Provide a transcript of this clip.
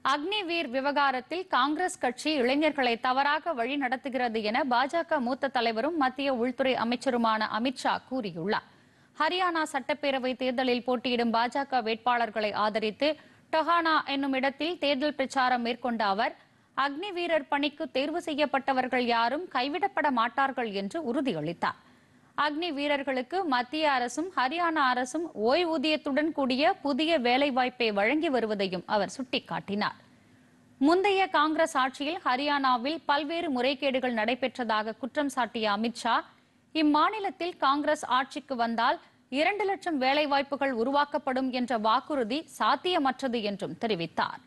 அக்னிவீர் விவகாரத்தில் காங்கிரஸ் கட்சி இளைஞர்களை தவறாக வழி நடத்துகிறது என பாஜக மூத்த தலைவரும் மத்திய உள்துறை அமைச்சருமான அமித்ஷா கூறியுள்ளார் ஹரியானா சட்டப்பேரவை தேர்தலில் போட்டியிடும் பாஜக வேட்பாளர்களை ஆதரித்து டொஹானா என்னும் இடத்தில் தேர்தல் பிரச்சாரம் மேற்கொண்ட அவர் அக்னி வீரர் பணிக்கு தேர்வு செய்யப்பட்டவர்கள் யாரும் கைவிடப்பட மாட்டார்கள் என்று உறுதியளித்தார் அக்னி வீரர்களுக்கு மத்திய அரசும் ஹரியானா அரசும் ஓய்வூதியத்துடன் கூடிய புதிய வேலைவாய்ப்பை வழங்கி வருவதையும் அவர் சுட்டிக்காட்டினார் முந்தைய காங்கிரஸ் ஆட்சியில் ஹரியானாவில் பல்வேறு முறைகேடுகள் நடைபெற்றதாக குற்றம் சாட்டிய அமித்ஷா இம்மாநிலத்தில் காங்கிரஸ் ஆட்சிக்கு வந்தால் இரண்டு லட்சம் வேலைவாய்ப்புகள் உருவாக்கப்படும் என்ற வாக்குறுதி சாத்தியமற்றது என்றும் தெரிவித்தார்